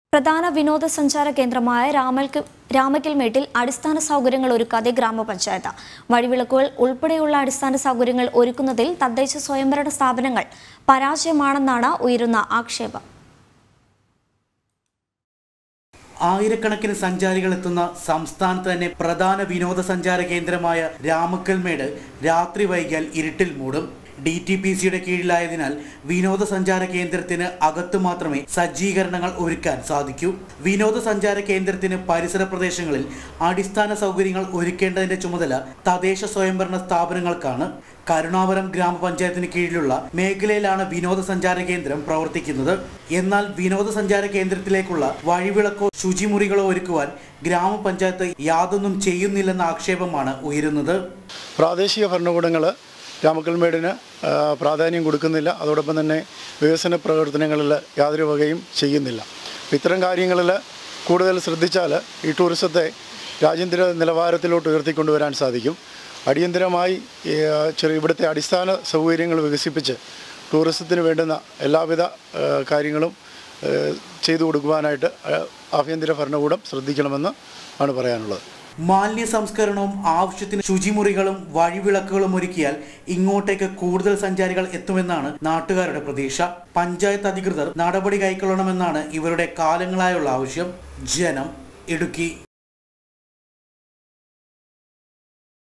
പ്രധാന വിനോദസഞ്ചാര കേന്ദ്രമായ രാമൽക്ക് രാമക്കൽമേട്ടിൽ അടിസ്ഥാന സൗകര്യങ്ങൾ ഒരുക്കാതെ ഗ്രാമപഞ്ചായത്ത് വഴിവിളക്കുകൾ ഉൾപ്പെടെയുള്ള അടിസ്ഥാന സൗകര്യങ്ങൾ ഒരുക്കുന്നതിൽ തദ്ദേശ സ്വയംഭരണ സ്ഥാപനങ്ങൾ പരാജയമാണെന്നാണ് ഉയരുന്ന ആക്ഷേപം ആയിരക്കണക്കിന് സഞ്ചാരികൾ എത്തുന്ന സംസ്ഥാനത്ത് തന്നെ പ്രധാന വിനോദസഞ്ചാര കേന്ദ്രമായ രാമക്കൽമേട് രാത്രി വൈകിയാൽ ഇരുട്ടിൽ മൂടും ഡി ടി പി സിയുടെ കീഴിലായതിനാൽ വിനോദസഞ്ചാര കേന്ദ്രത്തിന് അകത്ത് മാത്രമേ സജ്ജീകരണങ്ങൾ ഒരുക്കാൻ സാധിക്കൂ വിനോദസഞ്ചാര കേന്ദ്രത്തിന് പരിസര പ്രദേശങ്ങളിൽ അടിസ്ഥാന സൗകര്യങ്ങൾ ഒരുക്കേണ്ടതിന്റെ ചുമതല തദ്ദേശ സ്വയംഭരണ സ്ഥാപനങ്ങൾക്കാണ് കരുണാപുരം ഗ്രാമപഞ്ചായത്തിന് കീഴിലുള്ള മേഖലയിലാണ് വിനോദസഞ്ചാര കേന്ദ്രം പ്രവർത്തിക്കുന്നത് എന്നാൽ വിനോദസഞ്ചാര കേന്ദ്രത്തിലേക്കുള്ള വഴിവിളക്കോ ശുചിമുറികളോ ഒരുക്കുവാൻ ഗ്രാമപഞ്ചായത്ത് യാതൊന്നും ചെയ്യുന്നില്ലെന്ന ആക്ഷേപമാണ് ഉയരുന്നത് പ്രാദേശിക ഭരണകൂടങ്ങൾ രാമക്കൽമേടിന് ആ, പ്രാധാന്യം കൊടുക്കുന്നില്ല അതോടൊപ്പം തന്നെ വികസന പ്രവർത്തനങ്ങളിൽ യാതൊരു വകയും ചെയ്യുന്നില്ല അപ്പം ഇത്തരം കാര്യങ്ങളിൽ കൂടുതൽ ശ്രദ്ധിച്ചാൽ ഈ ടൂറിസത്തെ രാജ്യാന്തര നിലവാരത്തിലോട്ട് ഉയർത്തിക്കൊണ്ടുവരാൻ സാധിക്കും അടിയന്തരമായി ഈ, ആ, ചെറിയ ഇവിടുത്തെ അടിസ്ഥാന സൗകര്യങ്ങൾ വികസിപ്പിച്ച് ടൂറിസത്തിന് വേണ്ടുന്ന എല്ലാവിധ ആ, കാര്യങ്ങളും ആ, ചെയ്തു കൊടുക്കുവാനായിട്ട് ആ, ആഭ്യന്തര ഭരണകൂടം ശ്രദ്ധിക്കണമെന്ന് ആണ് പറയാനുള്ളത് മാലിന്യ സംസ്കരണവും ആവശ്യത്തിന് ശുചിമുറികളും വഴിവിളക്കുകളും ഒരുക്കിയാൽ ഇങ്ങോട്ടേക്ക് കൂടുതൽ സഞ്ചാരികൾ എത്തുമെന്നാണ് നാട്ടുകാരുടെ പ്രതീക്ഷ പഞ്ചായത്ത് അധികൃതർ നടപടി കൈക്കൊള്ളണമെന്നാണ് ഇവരുടെ കാലങ്ങളായുള്ള ആവശ്യം ജനം ഇടുക്കി